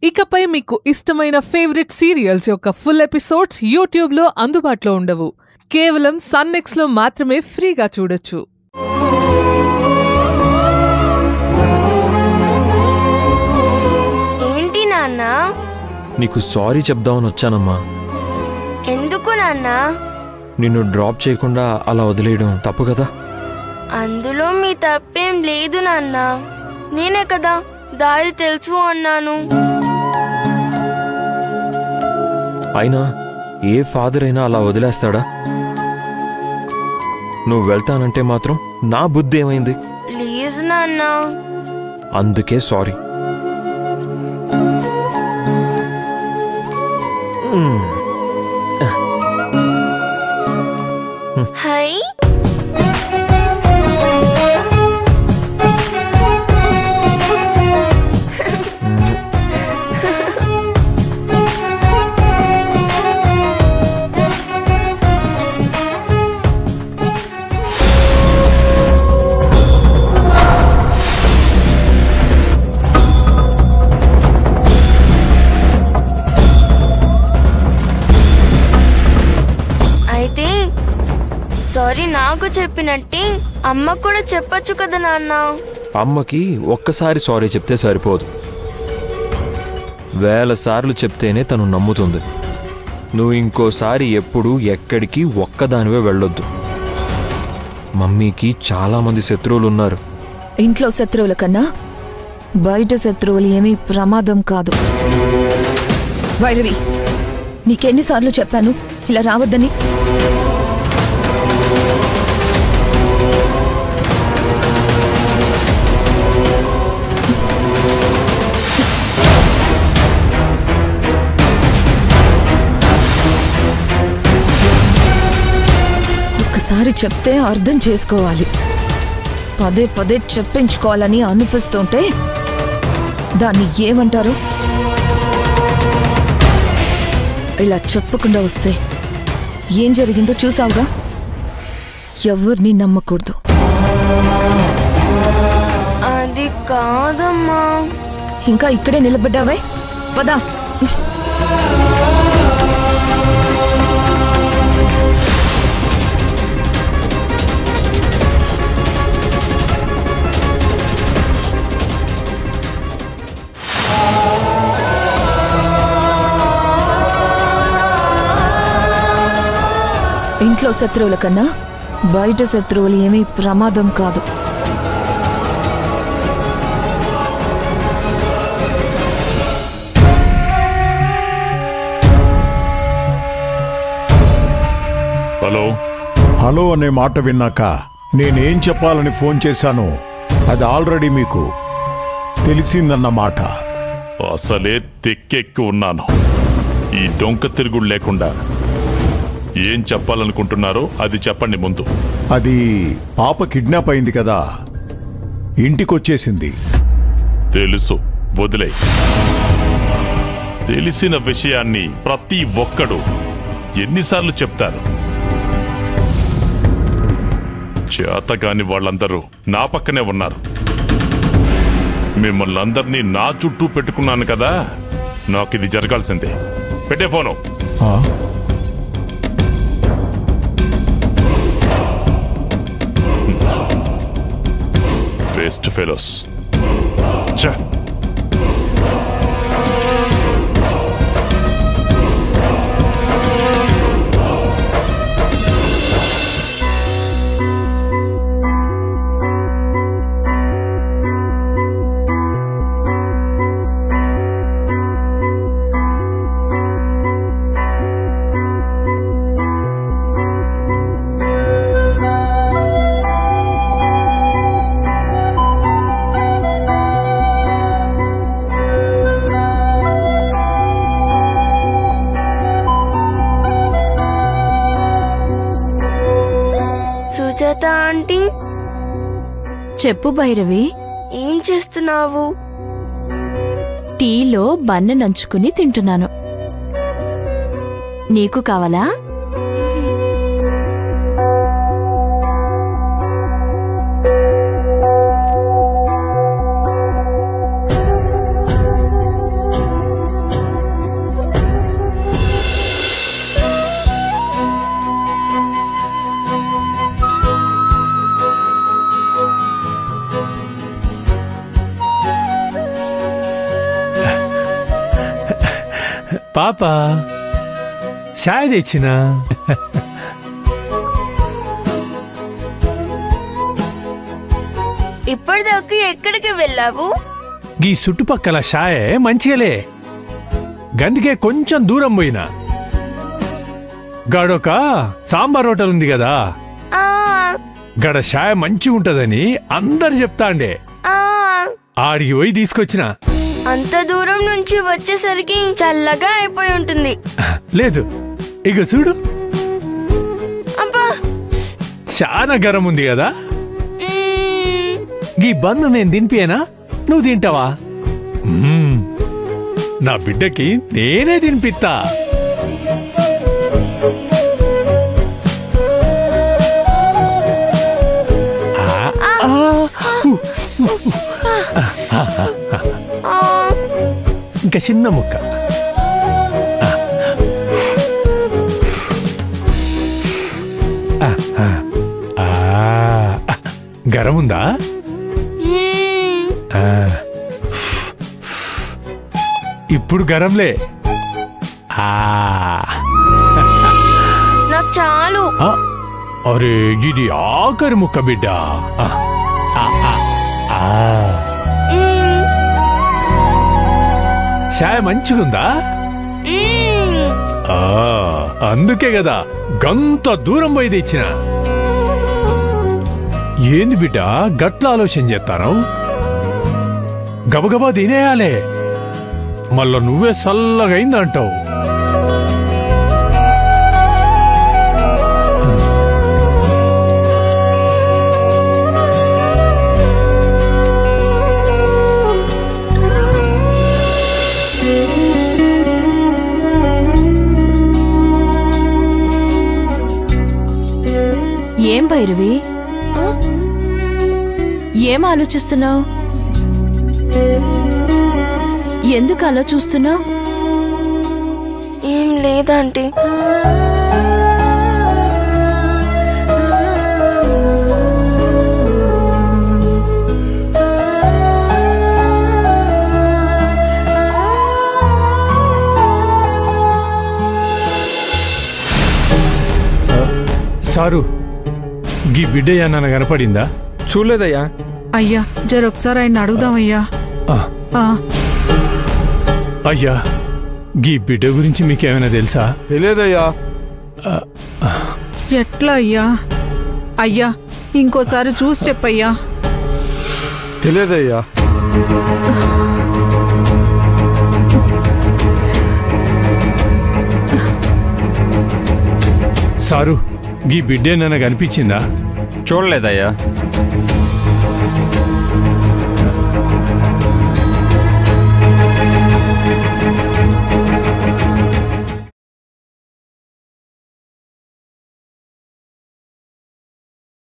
ఇకపై మీకు ఇష్టమైన ఫేవరెట్ సీరియల్స్ యొక్క ఫుల్ ఎపిసోడ్స్ యూట్యూబ్లో అందుబాటులో ఉండవు కేవలం సన్నెక్స్లో మాత్రమే ఫ్రీగా చూడొచ్చు ఏంటి నాన్న నీకు సారీ చెప్దామని వచ్చానమ్మా ఎందుకు నాన్న నిన్ను డ్రాప్ చేయకుండా అలా వదిలేయడం తప్పు కదా అందులో మీ తప్పేం లేదు నాన్న నేనే కదా దారి తెలుసు అన్నాను అయినా ఏ ఫాదర్ అయినా అలా వదిలేస్తాడా నువ్వు వెళ్తానంటే మాత్రం నా బుద్ధి ఏమైంది ప్లీజ్ నాన్న అందుకే సారీ హై అయితే సారీ నాకు చెప్పినట్టే అమ్మకు కూడా చెప్పొచ్చు కదా నాన్న అమ్మకి ఒక్కసారి సారీ చెప్తే సరిపోదు వేల సార్లు చెప్తేనే తను నమ్ముతుంది నువ్వు ఇంకోసారి ఎప్పుడు ఎక్కడికి ఒక్కదానివే వెళ్ళొద్దు మమ్మీకి చాలామంది శత్రువులు ఉన్నారు ఇంట్లో శత్రువుల కన్నా బయట శత్రువులు ఏమీ ప్రమాదం కాదు వైరవి నీకెన్నిసార్లు చెప్పాను ఇలా రావద్దని ఒక్కసారి చెప్తే అర్థం చేసుకోవాలి పదే పదే చెప్పించుకోవాలని అనిపిస్తుంటే దాన్ని ఏమంటారు ఇలా చెప్పకుండా వస్తే ఏం జరిగిందో చూసావుగా ఎవరిని నమ్మకూడదు అది కాదమ్మా ఇంకా ఇక్కడే నిలబడ్డావే పదా ఇంట్లో శత్రువుల కన్నా బయట శత్రువులు ఏమీ ప్రమాదం కాదు హలో హలో అనే మాట విన్నాక నేనేం చెప్పాలని ఫోన్ చేశానో అది ఆల్రెడీ మీకు తెలిసిందన్నమాట అసలే తెక్కెక్కి ఉన్నాను ఈ డొంక తిరుగుడు లేకుండా ఏం చెప్పాలనుకుంటున్నారో అది చెప్పండి ముందు అది పాప కిడ్నాప్ అయింది కదా ఇంటికొచ్చేసింది తెలుసు వదిలే తెలిసిన విషయాన్ని ప్రతి ఒక్కడు ఎన్నిసార్లు చెప్తారు చేతగాని వాళ్ళందరూ నా పక్కనే ఉన్నారు మిమ్మల్ని అందరినీ నా చుట్టూ పెట్టుకున్నాను కదా నాకు ఇది జరగాల్సిందే పెట్టే ఫోను ఆ? వేస్ట్ ఫెలోస్ ఛ సుజాత ఆంటీ చెప్పు భైరవి ఏం చేస్తున్నావు టీలో బన్న నంచుకుని తింటున్నాను నీకు కావాలా పాప షాయ్ తెచ్చినా ఇప్పటిదాకా ఎక్కడికి వెళ్ళావు ఈ చుట్టుపక్కల షాయే మంచిగలే గందుకే కొంచెం దూరం పోయినా గాడొక సాంబార్ హోటల్ ఉంది కదా ఆ గడ షాయ మంచిగా ఉంటదని అందరు చెప్తాండే ఆ ఆడికి పోయి తీసుకొచ్చిన అంత దూరం నుంచి వచ్చేసరికి చల్లగా అయిపోయి ఉంటుంది లేదు ఇక చూడు అబ్బా చాలా గరం ఉంది కదా మ్మ్. ఈ బన్ను నేను తినిపియేనా నువ్వు తింటావా మ్మ్. నా బిడ్డకి నేనే తినిపిస్తా ఆ, ఆ, ఉ, ఆ, ఇంకా చిన్న ముక్క ఆ, ఆ, ఆ, ఆ, గరం ఉందా మ్మ్. ఆ. ఇప్పుడు గరంలే ఆ నాకు చాలు ఆ, అరే ఇది ఆఖరి ముక్క బిడ్డ ఆ, ఆ, ఆ, ఆ. మ్మ్. చాయ్ మంచిగుందా మ్మ్. ఆ, అందుకే కదా గంత దూరం పోయి తెచ్చిన ఏంది బిడ్డ గట్ల ఆలోచన చేస్తాను గబగబా తినేయాలే మళ్ళా నువ్వే చల్లగైందంటావు ఏం భైరవి ఆ? ఏం ఆలోచిస్తున్నావు ఎందుకు అలా చూస్తున్నావు ఏం లేదంటే సారు గీ బిడ్డయ్య నన్ను కనపడిందా చూడలేదయ్యా అయ్యా జరొకసారి ఆయన అడుగుదామయ్యా ఆ, ఆ, అయ్యా గీ బిడ్డ గురించి మీకేమైనా తెలుసా తెలియదయ్యా ఎట్లా అయ్యా అయ్యా ఇంకోసారి చూసి చెప్పయ్యా తెలియదయ్యా సారు గీ బిడ్డే నన్ను కనిపించిందా చూడలేదయ్యా